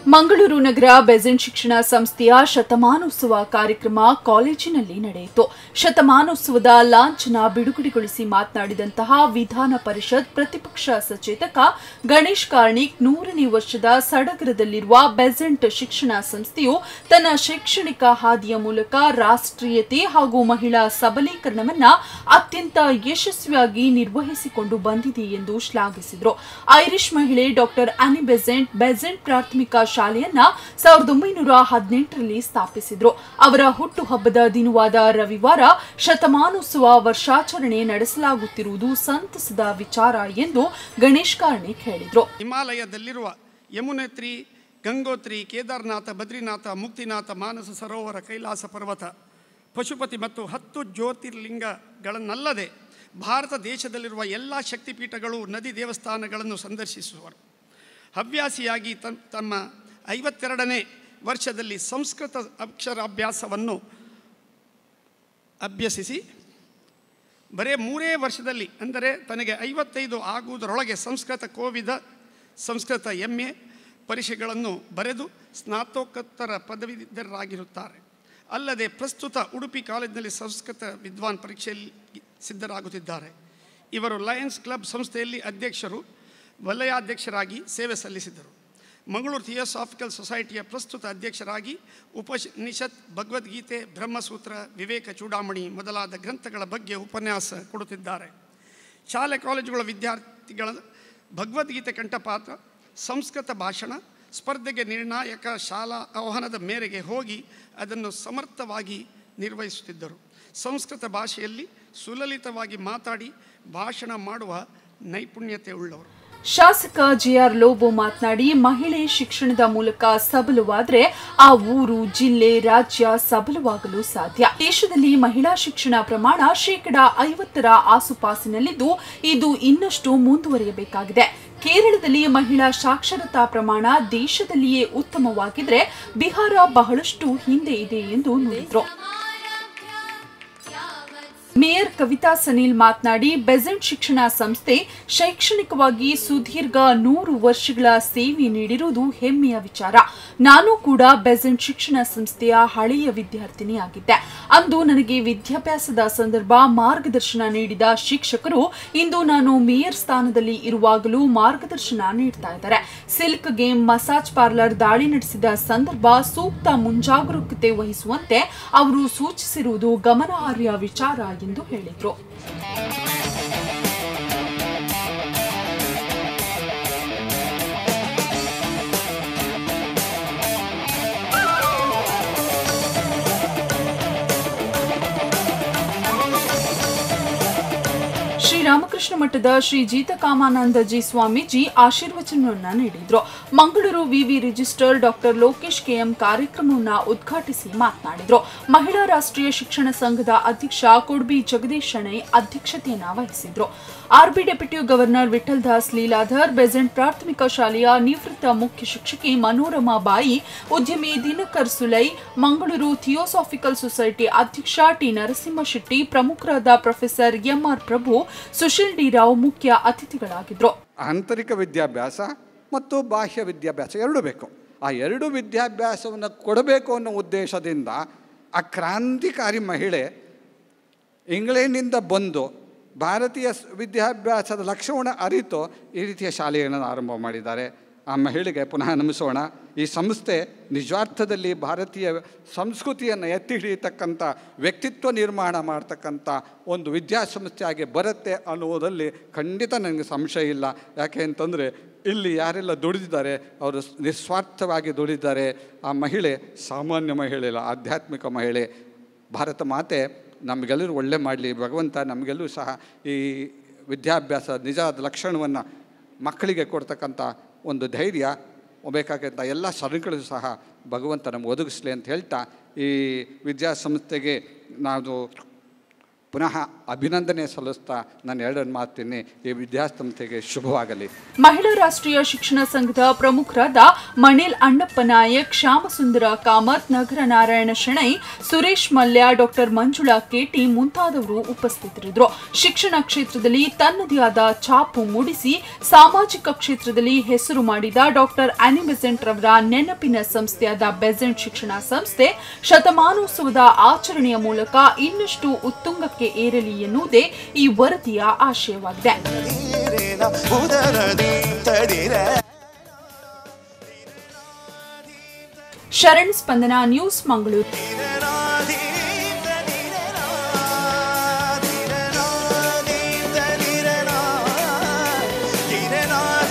ಮಂಗಳೂರು ನಗರ Besant ಶಿಕ್ಷಣ ಸಂಸ್ಥೆಯ ಶತಮಾನೋತ್ಸವ ಕಾರ್ಯಕ್ರಮ ಕಾಲೇಜಿನಲ್ಲಿ ನಡೆಯಿತು ಶತಮಾನೋತ್ಸವದ ಲಾಂಛನ ಬಿಡುಗಡೆಗೊಳಿಸಿ ಮಾತನಾಡಿದಂತಹ ವಿಧಾನ ಪರಿಷತ್ ಪ್ರತಿಪಕ್ಷ ಸಚೇತಕ ಗಣೇಶ್ ಕಾರ್ಣಿಕ್ ನೂರನೇ ವರ್ಷದ ಸಡಗರದಲ್ಲಿರುವ ಬೆಸೆಂಟ್ ಶಿಕ್ಷಣ ಸಂಸ್ಥೆಯು ತನ್ನ ಶೈಕ್ಷಣಿಕ ಹಾದಿಯ ಮೂಲಕ ರಾಷ್ಟ್ರೀಯತೆ ಹಾಗೂ ಮಹಿಳಾ ಸಬಲೀಕರಣವನ್ನ ಅತ್ಯಂತ ಯಶಸ್ವಿಯಾಗಿ ನಿರ್ವಹಿಸಿಕೊಂಡು ಬಂದಿದೆ ಎಂದು ಶ್ಲಾಘಿಸಿದರು ಐರಿಷ್ ಮಹಿಳೆ ಡಾಕ್ಟರ್ ಅನಿ ಬೆಸೆಂಟ್ ಬೆಸೆಂಟ್ ಪ್ರಾಥಮಿಕ ಶಾಲೆಯನ್ನ ಸಾವಿರದ ಒಂಬೈನೂರ ಹದಿನೆಂಟರಲ್ಲಿ ಸ್ಥಾಪಿಸಿದ್ರು ಅವರ ಹುಟ್ಟುಹಬ್ಬದ ದಿನವಾದ ರವಿವಾರ ಶತಮಾನೋತ್ಸವ ವರ್ಷಾಚರಣೆ ನಡೆಸಲಾಗುತ್ತಿರುವುದು ಸಂತಸದ ವಿಚಾರ ಎಂದು ಗಣೇಶ್ ಕಾರ್ಣಿಕ್ ಹೇಳಿದರು ಹಿಮಾಲಯದಲ್ಲಿರುವ ಯಮುನೋತ್ರಿ ಗಂಗೋತ್ರಿ ಕೇದಾರನಾಥ ಬದ್ರಿನಾಥ ಮುಕ್ತಿನಾಥ ಮಾನಸ ಸರೋವರ ಕೈಲಾಸ ಪರ್ವತ ಪಶುಪತಿ ಮತ್ತು ಹತ್ತು ಜ್ಯೋತಿರ್ಲಿಂಗಗಳನ್ನಲ್ಲದೆ ಭಾರತ ದೇಶದಲ್ಲಿರುವ ಎಲ್ಲ ಶಕ್ತಿಪೀಠಗಳು ನದಿ ದೇವಸ್ಥಾನಗಳನ್ನು ಸಂದರ್ಶಿಸುವರು ಹವ್ಯಾಸಿಯಾಗಿ ತನ್ ತಮ್ಮ ಐವತ್ತೆರಡನೇ ವರ್ಷದಲ್ಲಿ ಸಂಸ್ಕೃತ ಅಕ್ಷರಾಭ್ಯಾಸವನ್ನು ಅಭ್ಯಸಿಸಿ ಬರೇ ಮೂರೇ ವರ್ಷದಲ್ಲಿ ಅಂದರೆ ತನಗೆ ಐವತ್ತೈದು ಆಗುವುದರೊಳಗೆ ಸಂಸ್ಕೃತ ಕೋವಿದ ಸಂಸ್ಕೃತ ಎಮ್ ಎ ಪರೀಕ್ಷೆಗಳನ್ನು ಬರೆದು ಸ್ನಾತಕೋತ್ತರ ಪದವೀಧರರಾಗಿರುತ್ತಾರೆ ಅಲ್ಲದೆ ಪ್ರಸ್ತುತ ಉಡುಪಿ ಕಾಲೇಜಿನಲ್ಲಿ ಸಂಸ್ಕೃತ ವಿದ್ವಾನ್ ಪರೀಕ್ಷೆಯಲ್ಲಿ ಸಿದ್ಧರಾಗುತ್ತಿದ್ದಾರೆ ಇವರು ಲಯನ್ಸ್ ಕ್ಲಬ್ ಸಂಸ್ಥೆಯಲ್ಲಿ ಅಧ್ಯಕ್ಷರು ವಲಯಾಧ್ಯಕ್ಷರಾಗಿ ಸೇವೆ ಸಲ್ಲಿಸಿದರು ಮಂಗಳೂರು ಥಿಯೋಸಾಫಿಕಲ್ ಸೊಸೈಟಿಯ ಪ್ರಸ್ತುತ ಅಧ್ಯಕ್ಷರಾಗಿ ಉಪನಿಷತ್ ಭಗವದ್ಗೀತೆ ಬ್ರಹ್ಮಸೂತ್ರ ವಿವೇಕ ಚೂಡಾಮಣಿ ಮೊದಲಾದ ಗ್ರಂಥಗಳ ಬಗ್ಗೆ ಉಪನ್ಯಾಸ ಕೊಡುತ್ತಿದ್ದಾರೆ ಶಾಲೆ ಕಾಲೇಜುಗಳ ವಿದ್ಯಾರ್ಥಿಗಳ ಭಗವದ್ಗೀತೆ ಕಂಠಪಾತ ಸಂಸ್ಕೃತ ಭಾಷಣ ಸ್ಪರ್ಧೆಗೆ ನಿರ್ಣಾಯಕ ಶಾಲಾ ಆಹ್ವಾನದ ಮೇರೆಗೆ ಹೋಗಿ ಅದನ್ನು ಸಮರ್ಥವಾಗಿ ನಿರ್ವಹಿಸುತ್ತಿದ್ದರು ಸಂಸ್ಕೃತ ಭಾಷೆಯಲ್ಲಿ ಸುಲಲಿತವಾಗಿ ಮಾತಾಡಿ ಭಾಷಣ ಮಾಡುವ ನೈಪುಣ್ಯತೆ ಉಳ್ಳವರು ಶಾಸಕ ಜಿಆರ್ ಲೋಬೋ ಮಾತನಾಡಿ ಮಹಿಳೆ ಶಿಕ್ಷಣದ ಮೂಲಕ ಸಬಲವಾದ್ರೆ ಆ ಊರು ಜಿಲ್ಲೆ ರಾಜ್ಯ ಸಬಲವಾಗಲು ಸಾಧ್ಯ ದೇಶದಲ್ಲಿ ಮಹಿಳಾ ಶಿಕ್ಷಣ ಪ್ರಮಾಣ ಶೇಕಡಾ ಐವತ್ತರ ಆಸುಪಾಸಿನಲ್ಲಿದ್ದು ಇದು ಇನ್ನಷ್ಟು ಮುಂದುವರಿಯಬೇಕಾಗಿದೆ ಕೇರಳದಲ್ಲಿ ಮಹಿಳಾ ಸಾಕ್ಷರತಾ ಪ್ರಮಾಣ ದೇಶದಲ್ಲಿಯೇ ಉತ್ತಮವಾಗಿದ್ರೆ ಬಿಹಾರ ಬಹಳಷ್ಟು ಹಿಂದೆ ಇದೆ ಎಂದು ನುಡಿದರು ಮೇಯರ್ ಕವಿತಾ ಸನೀಲ್ ಮಾತನಾಡಿ ಬೆಸೆಂಟ್ ಶಿಕ್ಷಣ ಸಂಸ್ಥೆ ಶೈಕ್ಷಣಿಕವಾಗಿ ಸುದೀರ್ಘ ನೂರು ವರ್ಷಗಳ ಸೇವೆ ನೀಡಿರುವುದು ಹೆಮ್ಮೆಯ ವಿಚಾರ ನಾನು ಕೂಡ ಬೆಸೆಂಟ್ ಶಿಕ್ಷಣ ಸಂಸ್ಥೆಯ ಹಳೆಯ ವಿದ್ಯಾರ್ಥಿನಿಯಾಗಿದ್ದೆ ಅಂದು ನನಗೆ ವಿದ್ಯಾಭ್ಯಾಸದ ಸಂದರ್ಭ ಮಾರ್ಗದರ್ಶನ ನೀಡಿದ ಶಿಕ್ಷಕರು ಇಂದು ನಾನು ಮೇಯರ್ ಸ್ಥಾನದಲ್ಲಿ ಇರುವಾಗಲೂ ಮಾರ್ಗದರ್ಶನ ನೀಡ್ತಾ ಇದ್ದಾರೆ ಸಿಲ್ಕ್ ಗೇಮ್ ಮಸಾಜ್ ಪಾರ್ಲರ್ ದಾಳಿ ನಡೆಸಿದ ಸಂದರ್ಭ ಸೂಕ್ತ ಮುಂಜಾಗರೂಕತೆ ವಹಿಸುವಂತೆ ಅವರು ಸೂಚಿಸಿರುವುದು ಗಮನಾರ್ಹ ವಿಚಾರ ಎಂದು ಹೇಳಿದರು ಶ್ರೀರಾಮಕೃಷ್ಣ ಮಠದ ಶ್ರೀ ಜೀತಕಾಮಾನಂದಜಿ ಸ್ವಾಮೀಜಿ ಆಶೀರ್ವಚನವನ್ನ ನೀಡಿದ್ರು ಮಂಗಳೂರು ವಿವಿ ರಿಜಿಸ್ಟರ್ ಡಾಕ್ಟರ್ ಲೋಕೇಶ್ ಕೆಎಂ ಕಾರ್ಯಕ್ರಮವನ್ನ ಉದ್ಘಾಟಿಸಿ ಮಾತನಾಡಿದ್ರು ಮಹಿಳಾ ರಾಷ್ಟ್ರೀಯ ಶಿಕ್ಷಣ ಸಂಘದ ಅಧ್ಯಕ್ಷ ಕೊಡ್ಬಿ ಜಗದೀಶ್ ಶೆಣೈ ಅಧ್ಯಕ್ಷತೆಯನ್ನ ವಹಿಸಿದ್ರು RBI deputy governor Vittal Das Leeladhar Besant ಪ್ರಾಥಮಿಕ ಶಾಲೆಯ ನಿವೃತ್ತ ಮುಖ್ಯ ಶಿಕ್ಷಕಿ ಮನೋರಮಾ ಬಾಯಿ ಉದ್ಯಮಿ ದಿನಕರ್ ಸುಲೈ ಮಂಗಳೂರು ಥಿಯೋಸಾಫಿಕಲ್ ಸೊಸೈಟಿ ಅಧ್ಯಕ್ಷ ಟಿ ನರಸಿಂಹ ಶೆಟ್ಟಿ ಪ್ರಮುಖರಾದ professor M R Prabhu Sushil D Rao ಮುಖ್ಯ ಅತಿಥಿಗಳಾಗಿದ್ದರು ಆಂತರಿಕ ವಿದ್ಯಾಭ್ಯಾಸ ಮತ್ತು ಬಾಹ್ಯ ವಿದ್ಯಾಭ್ಯಾಸ ಎರಡೂ ಬೇಕು ಆ ಎರಡು ವಿದ್ಯಾಭ್ಯಾಸವನ್ನು ಕೊಡಬೇಕು ಅನ್ನೋ ಉದ್ದೇಶದಿಂದ ಆ ಕ್ರಾಂತಿಕಾರಿ ಮಹಿಳೆ ಇಂಗ್ಲೆಂಡಿಂದ ಬಂದು ಭಾರತೀಯ ಸ್- ವಿದ್ಯಾಭ್ಯಾಸದ ಲಕ್ಷಣ ಅರಿತು ಈ ರೀತಿಯ ಶಾಲೆಯನ್ನು ಆರಂಭ ಮಾಡಿದ್ದಾರೆ ಆ ಮಹಿಳೆಗೆ ಪುನಃ ನಮಿಸೋಣ ಈ ಸಂಸ್ಥೆ ನಿಜಾರ್ಥದಲ್ಲಿ ಭಾರತೀಯ ಸಂಸ್ಕೃತಿಯನ್ನು ಎತ್ತಿ ಹಿಡಿಯತಕ್ಕಂಥ ವ್ಯಕ್ತಿತ್ವ ನಿರ್ಮಾಣ ಮಾಡ್ತಕ್ಕಂಥ ಒಂದು ವಿದ್ಯಾಸಂಸ್ಥೆಯಾಗಿ ಬರುತ್ತೆ ಅನ್ನುವುದರಲ್ಲಿ ಖಂಡಿತ ನನಗೆ ಸಂಶಯ ಇಲ್ಲ ಯಾಕೆ ಅಂತಂದರೆ ಇಲ್ಲಿ ಯಾರೆಲ್ಲ ದುಡಿದಿದ್ದಾರೆ ಅವರು ಸ್- ನಿಸ್ವಾರ್ಥವಾಗಿ ದುಡಿದಿದ್ದಾರೆ ಆ ಮಹಿಳೆ ಸಾಮಾನ್ಯ ಮಹಿಳೆ ಅಲ್ಲ ಆಧ್ಯಾತ್ಮಿಕ ಮಹಿಳೆ ಭಾರತ ಮಾತೆ ನಮಗೆಲ್ಲರೂ ಒಳ್ಳೆ ಮಾಡಲಿ ಭಗವಂತ ನಮಗೆಲ್ಲೂ ಸಹ ಈ ವಿದ್ಯಾಭ್ಯಾಸ ನಿಜವಾದ ಲಕ್ಷಣವನ್ನು ಮಕ್ಕಳಿಗೆ ಕೊಡ್ತಕ್ಕಂಥ ಒಂದು ಧೈರ್ಯ ಬೇಕಾಗಂಥ ಎಲ್ಲ ಸರಣಿಗಳು ಸಹ ಭಗವಂತ ನಮ್ಗೆ ಒದಗಿಸ್ಲಿ ಅಂತ ಹೇಳ್ತಾ ಈ ವಿದ್ಯಾಸಂಸ್ಥೆಗೆ ನಾವು ಪುನಃ ಅಭಿನಂದನೆ ಸಲ್ಲಿಸ್ತಾ ನಾನು ಎರಡನ್ನು ಮಾತೀನಿ ಈ ವಿದ್ಯಾಸಂಸ್ಥೆಗೆ ಶುಭವಾಗಲಿ ಮಹಿಳಾ ರಾಷ್ಟ್ರೀಯ ಶಿಕ್ಷಣ ಸಂಘದ ಪ್ರಮುಖರಾದ ಮಣಿಲ್ ಅಣ್ಣಪ್ಪ ನಾಯಕ್ ಶ್ಯಾಮಸುಂದರ ಕಾಮತ್ ನಗರ ನಾರಾಯಣ ಶೆಣೈ ಸುರೇಶ್ ಮಲ್ಯ ಡಾಕ್ಟರ್ ಮಂಜುಳಾ ಕೇಟಿ ಮುಂತಾದವರು ಉಪಸ್ಥಿತರಿದ್ದರು ಶಿಕ್ಷಣ ಕ್ಷೇತ್ರದಲ್ಲಿ ತನ್ನದೇ ಆದ ಛಾಪು ಮೂಡಿಸಿ ಸಾಮಾಜಿಕ ಕ್ಷೇತ್ರದಲ್ಲಿ ಹೆಸರು ಮಾಡಿದ ಡಾಕ್ಟರ್ ಆನಿ ಬೆಸೆಂಟ್ ರವರ ನೆನಪಿನ ಸಂಸ್ಥೆಯಾದ ಬೆಸೆಂಟ್ ಶಿಕ್ಷಣ ಸಂಸ್ಥೆ ಶತಮಾನೋತ್ಸವದ ಆಚರಣೆಯ ಮೂಲಕ ಇನ್ನಷ್ಟು ಉತ್ತುಂಗಕ್ಕೆ ಏರಲಿ ಎನ್ನುವುದೇ ಈ ವರದಿಯ ಆಶಯವಾಗಿದೆ ನೀರಿನ ಉದರದಿ ತಡಿರ ಶರಣ್ ಸ್ಪಂದನ ನ್ಯೂಸ್ ಮಂಗಳೂರು ನೀರಿನ